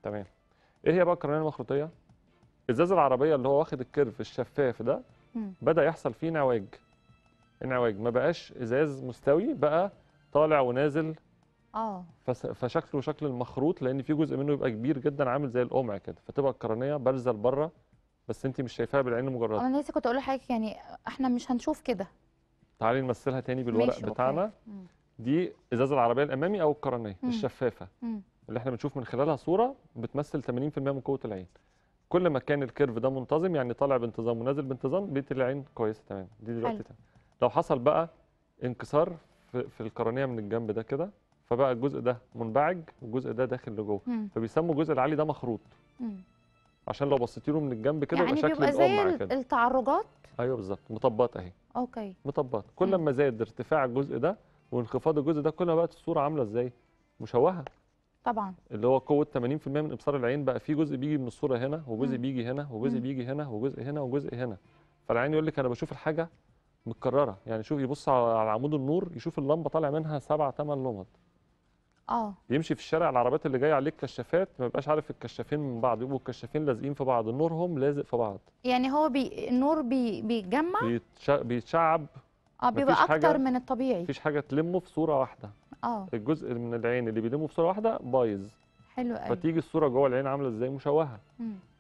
تمام ايه هي بقى القرنيه المخروطيه ازاز العربيه اللي هو واخد الكيرف الشفاف ده مم. بدا يحصل فيه انعواج انعواج ما بقاش ازاز مستوي بقى طالع ونازل اه فس- فشكله شكل المخروط لان في جزء منه يبقى كبير جدا عامل زي القمع كده فتبقى القرنيه بارزه لبره بس انت مش شايفاها بالعين المجرده انا لسه كنت اقول لحضرتك يعني احنا مش هنشوف كده تعالي نمثلها تاني بالورق ماشي، أوكي. بتاعنا مم. دي ازاز العربيه الامامي او القرنيه مم. الشفافه مم. اللي احنا بنشوف من خلالها صوره بتمثل 80% من قوه العين كل ما كان الكيرف ده منتظم يعني طالع بانتظام ونازل بانتظام بقيه العين كويسه تمام دي دلوقتي حلو. تمام لو حصل بقى انكسار في, في القرنيه من الجنب ده كده فبقى الجزء ده منبعج والجزء ده داخل لجوه مم. فبيسموا الجزء العالي ده مخروط مم. عشان لو بصيتي له من الجنب كده يعني يبقى شكل بيبقى زي القمع ال- كده التعرجات ايوه بالظبط مطبات اهي اوكي مطبات كل مم. ما زاد ارتفاع الجزء ده وانخفاض الجزء ده كل ما بقت الصوره عامله ازاي مشوهه طبعا اللي هو قوه 80% من ابصار العين بقى في جزء بيجي من الصوره هنا وجزء مم. بيجي هنا وجزء مم. بيجي هنا وجزء هنا وجزء هنا فالعين يقول لك انا بشوف الحاجه متكرره يعني شوف يبص على على عمود النور يشوف اللمبه طالع منها سبع ثمان لمض اه يمشي في الشارع العربيات اللي جايه عليه الكشافات ما يبقاش عارف الكشافين من بعض يبقوا الكشافين لازقين في بعض نورهم لازق في بعض يعني هو بي... النور بي... بيتجمع بيتش... بيتشعب اه بيبقى مفيش اكتر حاجة- من الطبيعي مفيش حاجه تلمه في صوره واحده اه الجزء من العين اللي بيلمه في صوره واحده بايظ حلو قوي فتيجي الصوره جوه العين عامله ازاي مشوهه مم.